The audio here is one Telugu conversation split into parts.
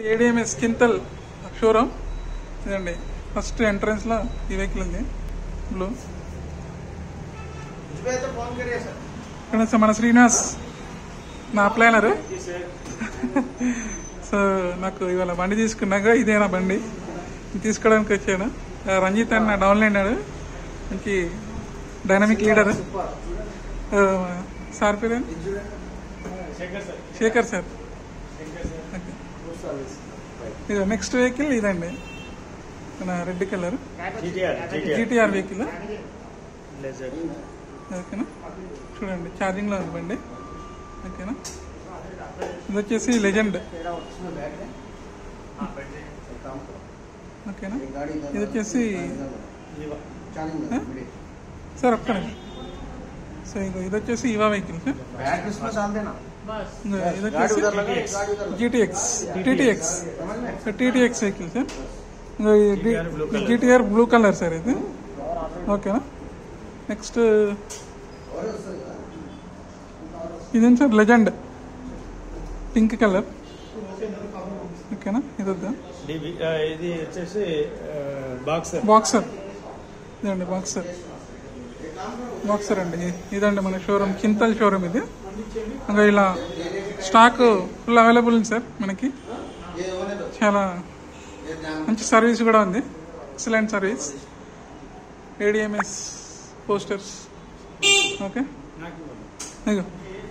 ఏడిఎంఎస్ కింతల్ షోరూమ్ ఇదండి ఫస్ట్ ఎంట్రన్స్ లో ఈ వెహికల్ ఉంది బ్లూ ఇక్కడ సార్ మన శ్రీనివాస్ నా ప్లానర్ సో నాకు ఇవాళ బండి తీసుకున్నాక ఇదే నా బండి తీసుకోవడానికి వచ్చాను ఆ, రంజిత్ అన్న డౌన్లో ఉన్నాడు మంచి డైనమిక్ లీడర్ సార్ పేరు ఏంటి? Shekhar sir okay. ఇది నెక్స్ట్ వెహికల్ ఇదండి మన రెడ్ కలర్ జీటీఆర్ వెహికల్ ఓకేనా చూడండి ఛార్జింగ్ లో ఉంది బండి ఓకేనా ఇది వచ్చేసి లెజెండ్ ఓకేనా ఇది వచ్చేసి సార్ ఒక్క నిమిషం సో ఇగో ఇది వచ్చేసి ఇవా వెహికల్ సార్ ఇంకో ఇది వచ్చేసి GTX TTX TTX vehicle sir ఇంకో ఈ జీటీఆర్ బ్లూ కలర్ సార్ ఇది ఓకేనా నెక్స్ట్ ఇదేం సార్ లెజెండ్ పింక్ కలర్ ఓకేనా ఇది వద్దా డివి- ఆ, ఇది వచ్చేసి బాక్సర్ బాక్సర్ ఇదండి బాక్సర్ బాక్సర్ అండి ఇదండి మన షోరూమ్ చింతల్ షోరూమ్ ఇది ఇంకా ఇలా స్టాక్ ఫుల్ అవైలబుల్ ఉంది సార్ మనకి చాలా మంచి సర్వీస్ కూడా ఉంది excellent service ADMS posters okay ఇగో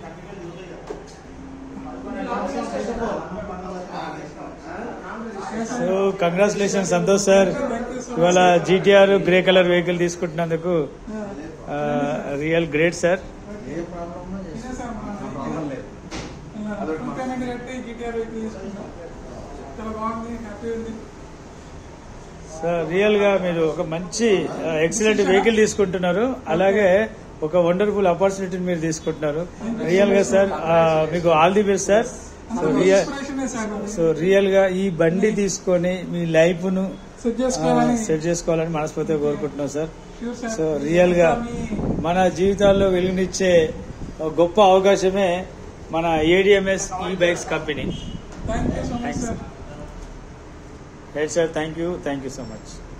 సో కంగ్రాచులేషన్ సంతోష్ సార్ ఇవాళ జీటీఆర్ గ్రే కలర్ వెహికల్ తీసుకుంటున్నందుకు రియల్ గ్రేట్ సార్ చాలా బాగుంది హ్యాపీ ఉంది సార్ రియల్ గా మీరు ఒక మంచి ఎక్సలెంట్ వెహికల్ తీసుకుంటున్నారు అలాగే ఒక వండర్ఫుల్ ఆపర్చునిటీని మీరు తీసుకుంటున్నారు రియల్ గా సార్ ఆ, మీకు all the best sir so real ఇన్స్పిరేషనే సార్ సో రియల్ గా ఈ బండి తీసుకొని మీ లైఫ్ ను సెట్ చేసుకోవాలని సెట్ చేసుకోవాలని మనస్ఫూర్తిగా కోరుకుంటున్నాం sir Sure, sir. So real గా మీ- మన జీవితాల్లో వెలుగునిచ్చే ఒక గొప్ప అవకాశమే మన ఏడిఎంఎస్ ఈ bikes company thank you so much Thanks. Sir right sir thank you thank you so much